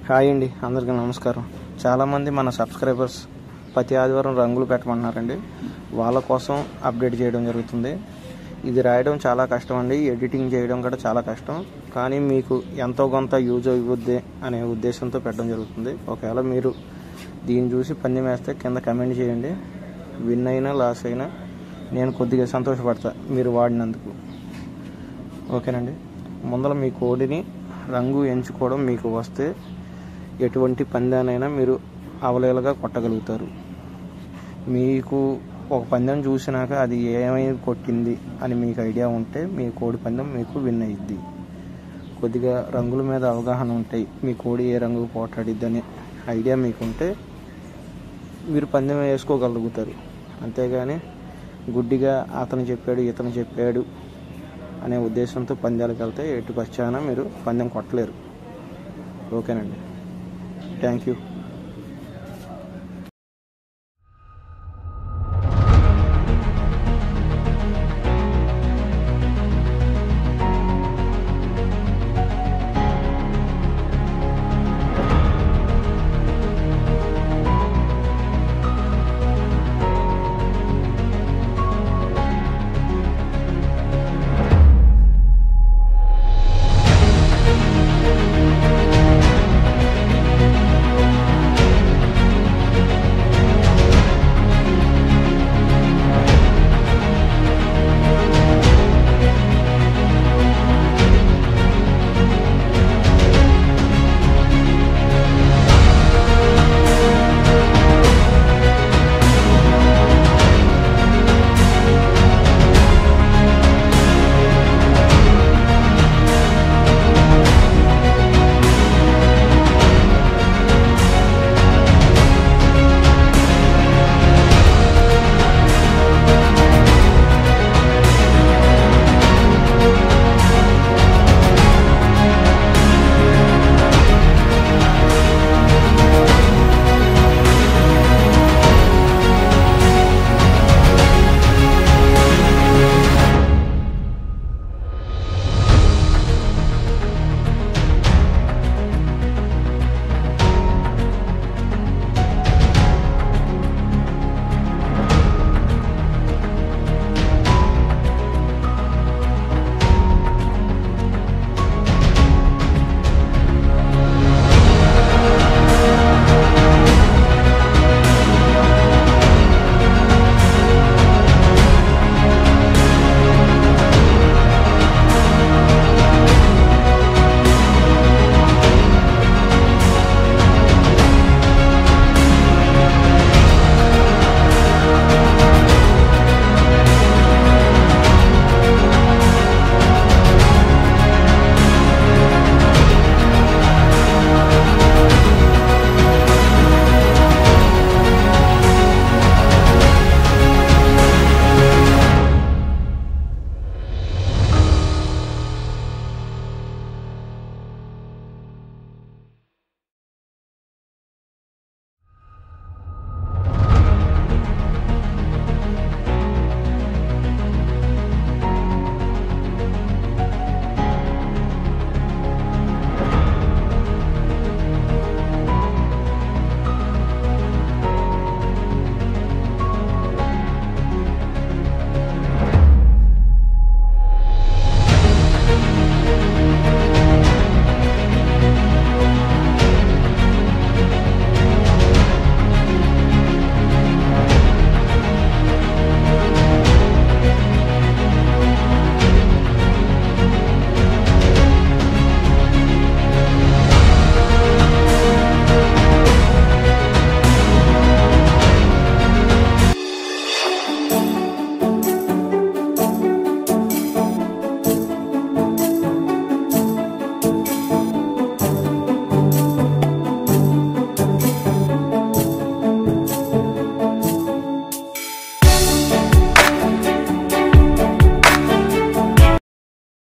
hi అండి అందరికీ నమస్కారం చాలామంది మన సబ్స్క్రైబర్స్ ప్రతి ఆదివారం రంగులు పెట్టమన్నారండి వాళ్ళ కోసం అప్డేట్ చేయడం జరుగుతుంది ఇది రాయడం చాలా కష్టం అండి ఎడిటింగ్ చేయడం కూడా చాలా కష్టం కానీ మీకు ఎంతో కొంత యూజ్ అవుద్ది అనే ఉద్దేశంతో పెట్టడం జరుగుతుంది ఒకవేళ మీరు దీన్ని చూసి పందెం వేస్తే కింద కమెంట్ చేయండి విన్ అయినా లాస్ అయినా నేను కొద్దిగా సంతోషపడతా మీరు వాడినందుకు ఓకేనండి ముందర మీ కోడిని రంగు ఎంచుకోవడం మీకు వస్తే ఎటువంటి పందానైనా మీరు అవలేలుగా కొట్టగలుగుతారు మీకు ఒక పందెం చూసినాక అది ఏమైనా కొట్టింది అని మీకు ఐడియా ఉంటే మీ కోడి పందెం మీకు విన్ అయ్యిద్ది కొద్దిగా రంగుల మీద అవగాహన ఉంటాయి మీ కోడి ఏ రంగు పోటాడిద్ది అనే ఐడియా మీకు ఉంటే మీరు పందెం వేసుకోగలుగుతారు అంతేగాని గుడ్డిగా అతను చెప్పాడు ఇతను చెప్పాడు అనే ఉద్దేశంతో పందాలకు వెళ్తే ఎటు పచ్చానా మీరు పందెం కొట్టలేరు ఓకేనండి థ్యాంక్ యూ